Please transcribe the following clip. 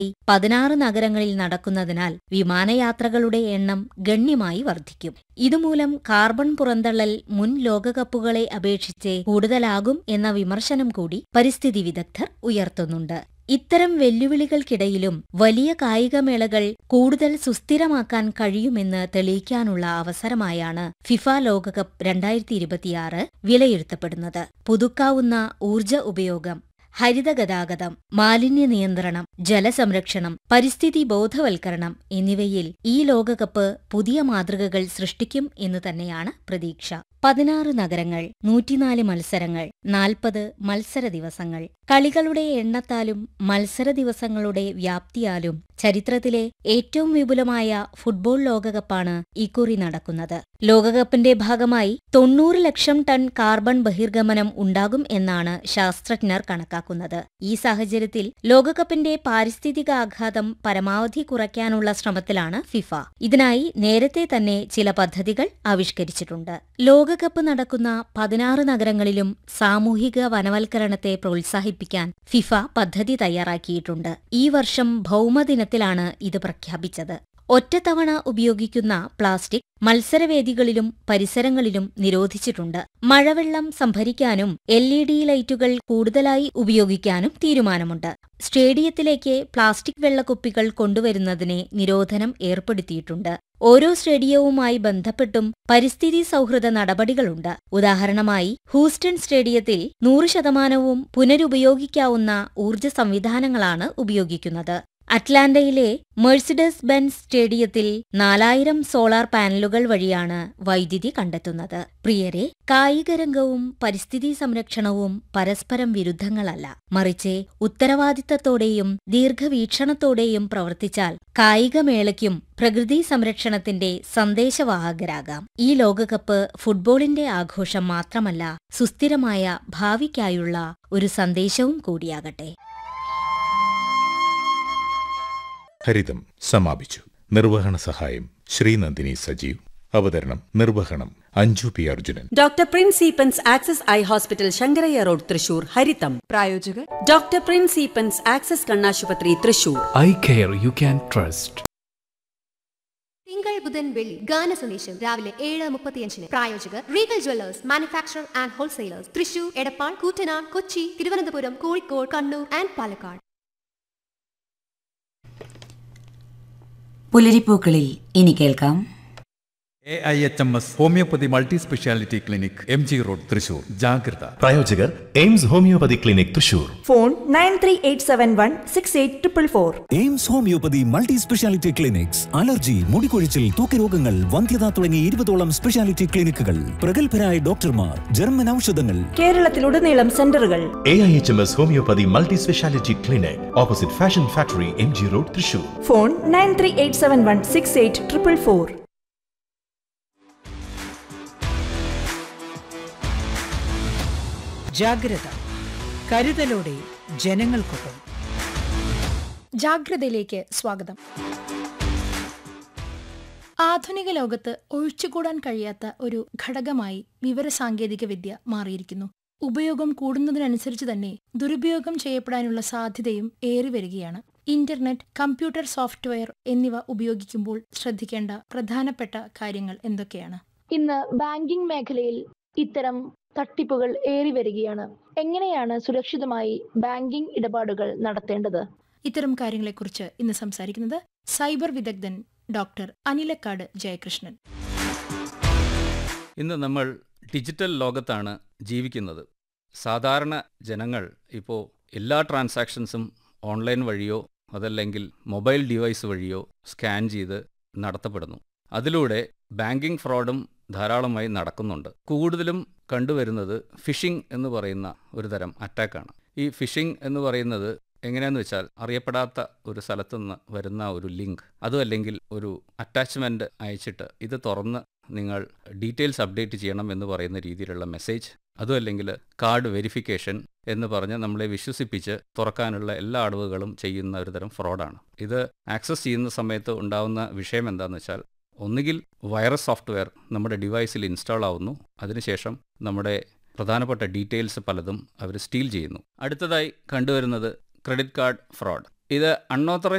പതിനാറ് നഗരങ്ങളിൽ നടക്കുന്നതിനാൽ വിമാനയാത്രകളുടെ എണ്ണം ഗണ്യമായി വർദ്ധിക്കും ഇതുമൂലം കാർബൺ പുറന്തള്ളൽ മുൻ ലോകകപ്പുകളെ അപേക്ഷിച്ച് കൂടുതലാകും എന്ന വിമർശനം കൂടി പരിസ്ഥിതി വിദഗ്ധർ ഉയർത്തുന്നുണ്ട് ഇത്തരം വെല്ലുവിളികൾക്കിടയിലും വലിയ കായികമേളകൾ കൂടുതൽ സുസ്ഥിരമാക്കാൻ കഴിയുമെന്ന് തെളിയിക്കാനുള്ള അവസരമായാണ് ഫിഫ ലോകകപ്പ് രണ്ടായിരത്തി ഇരുപത്തിയാറ് വിലയിരുത്തപ്പെടുന്നത് പുതുക്കാവുന്ന ഊർജ ഉപയോഗം ഹരിതഗതാഗതം മാലിന്യ നിയന്ത്രണം ജലസംരക്ഷണം പരിസ്ഥിതി ബോധവൽക്കരണം എന്നിവയിൽ ഈ ലോകകപ്പ് പുതിയ മാതൃകകൾ സൃഷ്ടിക്കും എന്ന് തന്നെയാണ് പ്രതീക്ഷ പതിനാറ് നഗരങ്ങൾ നൂറ്റിനാല് മത്സരങ്ങൾ നാൽപ്പത് മത്സര ദിവസങ്ങൾ കളികളുടെ എണ്ണത്താലും മത്സര ദിവസങ്ങളുടെ വ്യാപ്തിയാലും ചരിത്രത്തിലെ ഏറ്റവും വിപുലമായ ഫുട്ബോൾ ലോകകപ്പാണ് ഇക്കുറി നടക്കുന്നത് ലോകകപ്പിന്റെ ഭാഗമായി തൊണ്ണൂറ് ലക്ഷം ടൺ കാർബൺ ബഹിർഗമനം ഉണ്ടാകും എന്നാണ് ശാസ്ത്രജ്ഞർ കണക്കാക്കുന്നത് ഈ സാഹചര്യത്തിൽ ലോകകപ്പിന്റെ പാരിസ്ഥിതിക ആഘാതം പരമാവധി കുറയ്ക്കാനുള്ള ശ്രമത്തിലാണ് ഫിഫ ഇതിനായി നേരത്തെ തന്നെ ചില പദ്ധതികൾ ആവിഷ്കരിച്ചിട്ടുണ്ട് ലോകകപ്പ് നടക്കുന്ന പതിനാറ് നഗരങ്ങളിലും സാമൂഹിക വനവൽക്കരണത്തെ പ്രോത്സാഹിപ്പിക്കാൻ ഫിഫ പദ്ധതി തയ്യാറാക്കിയിട്ടുണ്ട് ഈ വർഷം ഭൗമദിനത്തിലാണ് ഇത് പ്രഖ്യാപിച്ചത് ഒറ്റത്തവണ ഉപയോഗിക്കുന്ന പ്ലാസ്റ്റിക് മത്സരവേദികളിലും പരിസരങ്ങളിലും നിരോധിച്ചിട്ടുണ്ട് മഴവെള്ളം സംഭരിക്കാനും എൽ ഇ ഡി ലൈറ്റുകൾ കൂടുതലായി ഉപയോഗിക്കാനും തീരുമാനമുണ്ട് സ്റ്റേഡിയത്തിലേക്ക് പ്ലാസ്റ്റിക് വെള്ളക്കുപ്പികൾ കൊണ്ടുവരുന്നതിന് നിരോധനം ഏർപ്പെടുത്തിയിട്ടുണ്ട് ഓരോ സ്റ്റേഡിയവുമായി ബന്ധപ്പെട്ടും പരിസ്ഥിതി സൗഹൃദ നടപടികളുണ്ട് ഉദാഹരണമായി ഹൂസ്റ്റൺ സ്റ്റേഡിയത്തിൽ നൂറ് ശതമാനവും പുനരുപയോഗിക്കാവുന്ന ഊർജ്ജ സംവിധാനങ്ങളാണ് ഉപയോഗിക്കുന്നത് അറ്റ്ലാന്റയിലെ മെഴ്സിഡസ് ബെൻസ് സ്റ്റേഡിയത്തിൽ നാലായിരം സോളാർ പാനലുകൾ വഴിയാണ് വൈദ്യുതി കണ്ടെത്തുന്നത് പ്രിയരെ കായികരംഗവും പരിസ്ഥിതി സംരക്ഷണവും പരസ്പരം വിരുദ്ധങ്ങളല്ല മറിച്ച് ഉത്തരവാദിത്തത്തോടെയും ദീർഘവീക്ഷണത്തോടെയും പ്രവർത്തിച്ചാൽ കായികമേളയ്ക്കും പ്രകൃതി സംരക്ഷണത്തിന്റെ സന്ദേശവാഹകരാകാം ഈ ലോകകപ്പ് ഫുട്ബോളിന്റെ ആഘോഷം മാത്രമല്ല സുസ്ഥിരമായ ഭാവിക്കായുള്ള ഒരു സന്ദേശവും കൂടിയാകട്ടെ ഹരിതം സമാപിച്ചു നിർവഹണ സഹായം ശ്രീനന്ദിനി സജീവ് അവതരണം നിർവഹണം Anju P Arjunan doctor Prince Eappen's access eye hospital Sankaraiah road Thrissur ഹരിതം പ്രായോജകർ ഡോക്ടർ പ്രിൻസ് ഈപ്പൻസ് ആക്സസ് കണ്ണാശുപത്രി Thrissur eye care you can trust തിങ്കൾ ബുധൻ വെള്ളി ഗാന സന്ദേശം രാവിലെ ഏഴ് മുപ്പത്തിയഞ്ചിന് പ്രായോജകർ Regal jewellers manufacture and wholesalers Thrissur Edappal Koottanad Kochi Thiruvananthapuram Kozhikode Kannur and Palakkad പുലരിപ്പൂക്കളിൽ ഇനി കേൾക്കാം A I H M S homoeopathy multi speciality clinic M G road Thrissur ജാഗ്രത പ്രായോജകർ AIIMS homoeopathy clinic Thrissur phone nine three eight seven one six eight triple four AIMS homoeopathy multi speciality clinics allergy മുടികൊഴിച്ചിൽ ത്വക്കരോഗങ്ങൾ വന്ധ്യത തുടങ്ങി ഇരുപതോളം speciality ക്ലിനിക്കുകൾ പ്രഗത്ഭരായ ഡോക്ടർമാർ ജർമ്മൻ ഔഷധങ്ങൾ കേരളത്തിലുടനീളം സെന്ററുകൾ A I H M S homoeopathy multi speciality clinic opposite fashion factory M G road Thrissur phone nine three eight seven one six eight triple four ജാഗ്രത കരുതലോടെ ജനങ്ങൾക്കൊപ്പം ജാഗ്രതയിലേക്ക് സ്വാഗതം ആധുനിക ലോകത്ത് ഒഴിച്ചുകൂടാൻ കഴിയാത്ത ഒരു ഘടകമായി വിവരസാങ്കേതിക വിദ്യ മാറിയിരിക്കുന്നു ഉപയോഗം കൂടുന്നതിനനുസരിച്ച് തന്നെ ദുരുപയോഗം ചെയ്യപ്പെടാനുള്ള സാധ്യതയും ഏറി വരികയാണ് ഇന്റർനെറ്റ് കമ്പ്യൂട്ടർ സോഫ്റ്റ്വെയർ എന്നിവ ഉപയോഗിക്കുമ്പോൾ ശ്രദ്ധിക്കേണ്ട പ്രധാനപ്പെട്ട കാര്യങ്ങൾ എന്തൊക്കെയാണ് ഇന്ന് ബാങ്കിംഗ് മേഖലയിൽ ഇത്തരം തട്ടിപ്പുകൾ ഏറി വരികയാണ് എങ്ങനെയാണ് സുരക്ഷിതമായി ബാങ്കിംഗ് ഇടപാടുകൾ നടത്തേണ്ടത് ഇത്തരം കാര്യങ്ങളെക്കുറിച്ച് ഇന്ന് സംസാരിക്കുന്നത് സൈബർ വിദഗ്ധൻ ഡോക്ടർ അനിലക്കാട് ജയകൃഷ്ണൻ ഇന്ന് നമ്മൾ ഡിജിറ്റൽ ലോകത്താണ് ജീവിക്കുന്നത് സാധാരണ ജനങ്ങൾ ഇപ്പോൾ എല്ലാ ട്രാൻസാക്ഷൻസും ഓൺലൈൻ വഴിയോ അതല്ലെങ്കിൽ മൊബൈൽ ഡിവൈസ് വഴിയോ സ്കാൻ ചെയ്ത് നടത്തപ്പെടുന്നു അതിലൂടെ ബാങ്കിംഗ് ഫ്രോഡും ധാരാളമായി നടക്കുന്നുണ്ട് കൂടുതലും കണ്ടുവരുന്നത് ഫിഷിംഗ് എന്ന് പറയുന്ന ഒരു തരം അറ്റാക്കാണ് ഈ ഫിഷിംഗ് എന്ന് പറയുന്നത് എങ്ങനെയാന്ന് വെച്ചാൽ അറിയപ്പെടാത്ത ഒരു സ്ഥലത്തു നിന്ന് വരുന്ന ഒരു ലിങ്ക് അതും അല്ലെങ്കിൽ ഒരു അറ്റാച്ച്മെൻറ്റ് അയച്ചിട്ട് ഇത് തുറന്ന് നിങ്ങൾ ഡീറ്റെയിൽസ് അപ്ഡേറ്റ് ചെയ്യണം എന്ന് പറയുന്ന രീതിയിലുള്ള മെസ്സേജ് അതും അല്ലെങ്കിൽ കാർഡ് വെരിഫിക്കേഷൻ എന്ന് പറഞ്ഞ് നമ്മളെ വിശ്വസിപ്പിച്ച് തുറക്കാനുള്ള എല്ലാ അടവുകളും ചെയ്യുന്ന ഒരു തരം ഫ്രോഡാണ് ഇത് ആക്സസ് ചെയ്യുന്ന സമയത്ത് ഉണ്ടാവുന്ന വിഷയം എന്താണെന്ന് വെച്ചാൽ ഒന്നുകിൽ വൈറസ് സോഫ്റ്റ്വെയർ നമ്മുടെ ഡിവൈസിൽ ഇൻസ്റ്റാൾ ആവുന്നു അതിനുശേഷം നമ്മുടെ പ്രധാനപ്പെട്ട ഡീറ്റെയിൽസ് പലതും അവർ സ്റ്റീൽ ചെയ്യുന്നു അടുത്തതായി കണ്ടുവരുന്നത് ക്രെഡിറ്റ് കാർഡ് ഫ്രോഡ് ഇത് അൺഓത്തറൈസ്ഡ്